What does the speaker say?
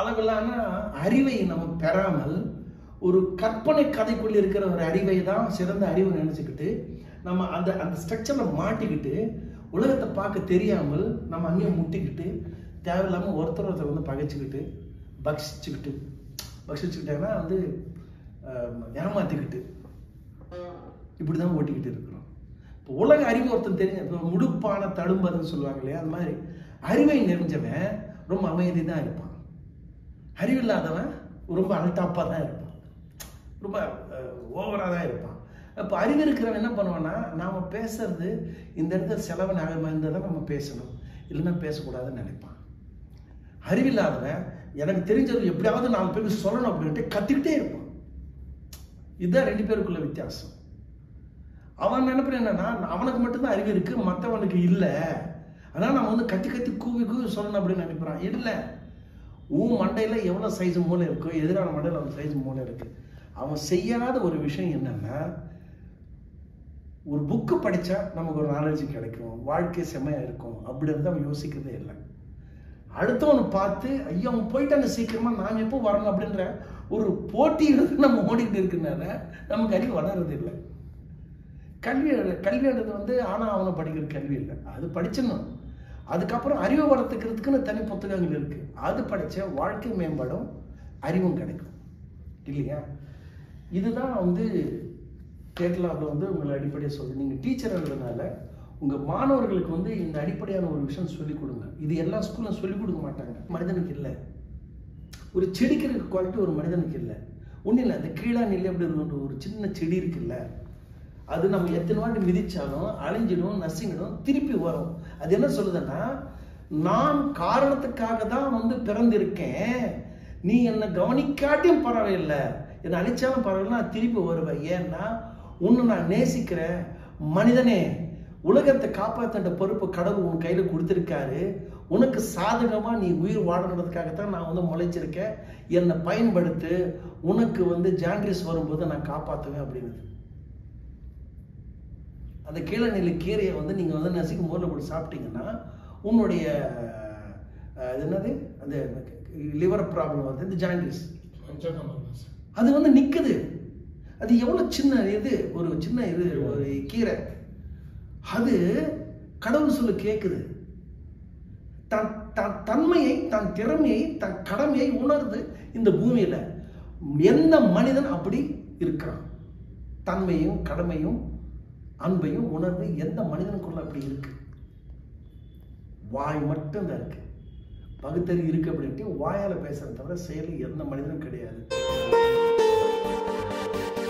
அளவிலான அறிவை நம்ம பெறாமல் ஒரு கற்பனை கதைக்குள்ள இருக்கிற ஒரு அறிவை தான் சிறந்த அறிவு நினைச்சுக்கிட்டு நம்ம அந்த அந்த ஸ்ட்ரக்சரில் மாட்டிக்கிட்டு உலகத்தை பார்க்க தெரியாமல் நம்ம அங்கேயே முட்டிக்கிட்டு தேவையில்லாமல் ஒருத்தர் ஒருத்தர் வந்து பகைச்சிக்கிட்டு பக்ஷிச்சுக்கிட்டு பக்ஷிச்சுக்கிட்டேன்னா வந்து ஆஹ், ஏமாத்திக்கிட்டு இப்படி தான் ஓட்டிக்கிட்டு இருக்கிறோம் இப்போ உலக அறிவு ஒருத்தன் தெரிஞ்ச இப்போ முடுப்பான தழும்பதுன்னு சொல்லுவாங்க இல்லையா அந்த மாதிரி அறிவை நிறைஞ்சவன் ரொம்ப அமைதி தான் இருப்பான் அறிவில்லாதவன் ரொம்ப அல்டாப்பாக தான் இருப்பான் ரொம்ப ஓவராக தான் இருப்பான் அப்போ அறிவு இருக்கிறவன் என்ன பண்ணுவான்னா நாம் பேசுறது இந்த இடத்துல செலவு நியாயமாக இருந்தால் தான் நம்ம பேசணும் இல்லைன்னா பேசக்கூடாதுன்னு நினைப்பான் அறிவில்லாதவன் எனக்கு தெரிஞ்சது எப்படியாவது நாலு பேருக்கு சொல்லணும் அப்படின்ட்டு கத்திக்கிட்டே இருப்பான் இதுதான் ரெண்டு பேருக்குள்ள வித்தியாசம் அவன் நினைப்பேன் என்னன்னா அவனுக்கு மட்டும்தான் அறிவு இருக்கு மற்றவனுக்கு இல்லை அதனால நம்ம வந்து கத்தி கத்தி கூவி கூவி சொல்லணும் அப்படின்னு நினைக்கிறான் இல்லை உன் மண்டையில எவ்வளவு சைஸ் மூளை இருக்கோ எதிரான மண்டையில அந்த சைஸ் மூளை இருக்கு அவன் செய்யாத ஒரு விஷயம் என்னன்னா ஒரு புக்கு படிச்சா நமக்கு ஒரு நாலேஜ் கிடைக்கும் வாழ்க்கை செம்மையா இருக்கும் அப்படின்னு அவன் யோசிக்கிறதே இல்லை அடுத்தவனை பார்த்து ஐயோ அவன் போயிட்டாங்க சீக்கிரமா நாம் எப்போ வரணும் அப்படின்ற ஒரு போட்டியில் நம்ம ஓடிக்கிட்டு இருக்கனால நமக்கு அறிவு வளர்றது இல்லை கல்வி கல்வின்றது வந்து ஆனா அவனை படிக்கிற கல்வி இல்லை அது படிச்சிடணும் அதுக்கப்புறம் அறிவை வளர்த்துக்கிறதுக்குன்னு தனி புத்தகங்கள் இருக்கு அது படிச்ச வாழ்க்கை மேம்படும் அறிவும் கிடைக்கும் இல்லையா இதுதான் வந்து கேட்லாவில் வந்து உங்களை அடிப்படையாக சொல்லுது நீங்கள் டீச்சர்ன்றதுனால உங்கள் மாணவர்களுக்கு வந்து இந்த அடிப்படையான ஒரு விஷயம் சொல்லிக் கொடுங்க இது எல்லா ஸ்கூலும் சொல்லிக் கொடுக்க மாட்டாங்க மனிதனுக்கு இல்லை ஒரு செடிக்கு இருக்க குவாலிட்டி ஒரு மனிதனுக்கு இல்லை ஒன்றும் இல்லை அந்த கீழா நெல் எப்படி இருக்கும் ஒரு சின்ன செடி இருக்குல்ல அது நம்ம எத்தனை வாட்டி மிதிச்சாலும் அழிஞ்சிடும் நசுங்கிடும் திருப்பி வரும் அது என்ன சொல்லுதுன்னா நான் காரணத்துக்காக தான் வந்து பிறந்திருக்கேன் நீ என்னை கவனிக்காட்டியும் பரவாயில்லை என்னை அழிச்சாலும் பரவாயில்ல நான் திருப்பி வருவேன் ஏன்னா உன்னை நான் நேசிக்கிறேன் மனிதனே உலகத்தை காப்பாற்ற பொறுப்பு கடவுள் உன் கையில கொடுத்துருக்காரு உனக்கு சாதகமா நீ உயிர் வாழணுன்றதுக்காகத்தான் நான் வந்து முளைச்சிருக்கேன் என்னை பயன்படுத்து உனக்கு வந்து ஜாண்டிஸ் வரும்போது நான் காப்பாற்றுவேன் அப்படின்னு அந்த கீழநிலை கீரையை வந்து நீங்க வந்து நசுக்கு முதல்ல போட்டு சாப்பிட்டீங்கன்னா உன்னுடைய அஹ், அது என்னது அந்த லிவர் ப்ராப்ளம் வந்து இந்த ஜாண்டிஸ் அது வந்து நிக்குது அது எவ்வளவு சின்ன இது ஒரு சின்ன இது ஒரு கீரை அது கடவுள் சொல்லு கேக்குது தன் தன் தன்மையை தன் திறமையை தன் கடமையை உணர்ந்து இந்த பூமியில எந்த மனிதன் அப்படி இருக்கிறான் தன்மையும் கடமையும் அன்பையும் உணர்ந்து எந்த மனிதனுக்குள்ள அப்படி இருக்கு வாய் மட்டும்தான் இருக்கு பகுத்தறிவு இருக்கு அப்படின்ட்டு வாயால பேசுறத தவிர செயலில் எந்த மனிதனும் கிடையாது